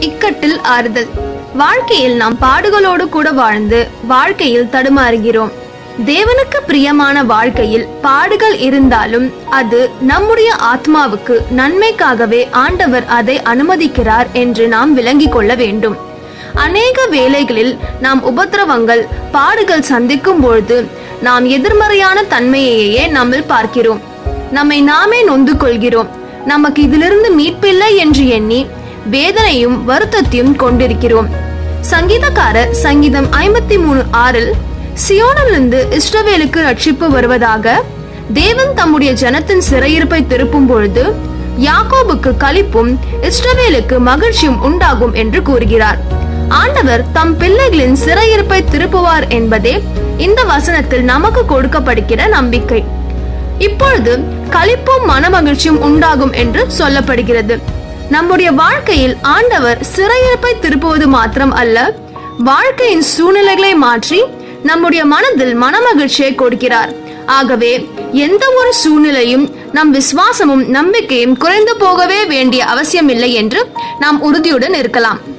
இக்கட்டில் ஆறுதல் வாழ்க்கையில் நாம் பாடுகளோடு கூட வாழ்ந்து வாழ்க்கையில் தடுமாறுகிறோம் தேவனுக்கு பிரியமான வாழ்க்கையில் பாடுகள் இருந்தாலும் அது நம்முடைய ஆத்மாவுக்கு நன்மைக்காகவே ஆண்டவர் அதை அனுமதிக்கிறார் என்று நாம் விளங்கிக் கொள்ள வேண்டும் அநேக வேளைகளில் நாம் உபத்திரவங்கள் பாடுகள் சந்திக்கும் பொழுது நாம் எதிர்மறையான தன்மையையே நம்மில் பார்க்கிறோம் நம்மை நாமே நொந்து கொள்கிறோம் நமக்கு இதிலிருந்து மீட்பில்லை என்று எண்ணி வேதனையும் வருத்தத்தையும் கொண்டிருக்கிறோம் சங்கீதக்காரர் சங்கீதம் ஐம்பத்தி மூணு ஆறில் சியோனிலிருந்து இஸ்ரவேலுக்கு ரட்சிப்பு வருவதாக தேவன் தம்முடைய ஜனத்தின் சிறையிருப்பை திருப்பும் பொழுது யாக்கோபுக்கு களிப்பும் இஸ்ரவேலுக்கு மகிழ்ச்சியும் உண்டாகும் என்று கூறுகிறார் ஆண்டவர் தம் பிள்ளைகளின் சிறையிருப்பை திருப்புவார் என்பதே இந்த வசனத்தில் நமக்கு கொடுக்கப்படுகிற நம்பிக்கை இப்பொழுது களிப்பும் மனமகிழ்ச்சியும் உண்டாகும் என்று சொல்லப்படுகிறது நம்முடைய வாழ்க்கையில் ஆண்டவர் சிறையிருப்பை திருப்புவது மாத்திரம் அல்ல வாழ்க்கையின் சூழ்நிலைகளை மாற்றி நம்முடைய மனதில் மனமகிழ்ச்சியை கொடுக்கிறார் ஆகவே எந்த ஒரு சூழ்நிலையும் நம் விசுவாசமும் நம்பிக்கையும் குறைந்து போகவே வேண்டிய அவசியமில்லை என்று நாம் உறுதியுடன் இருக்கலாம்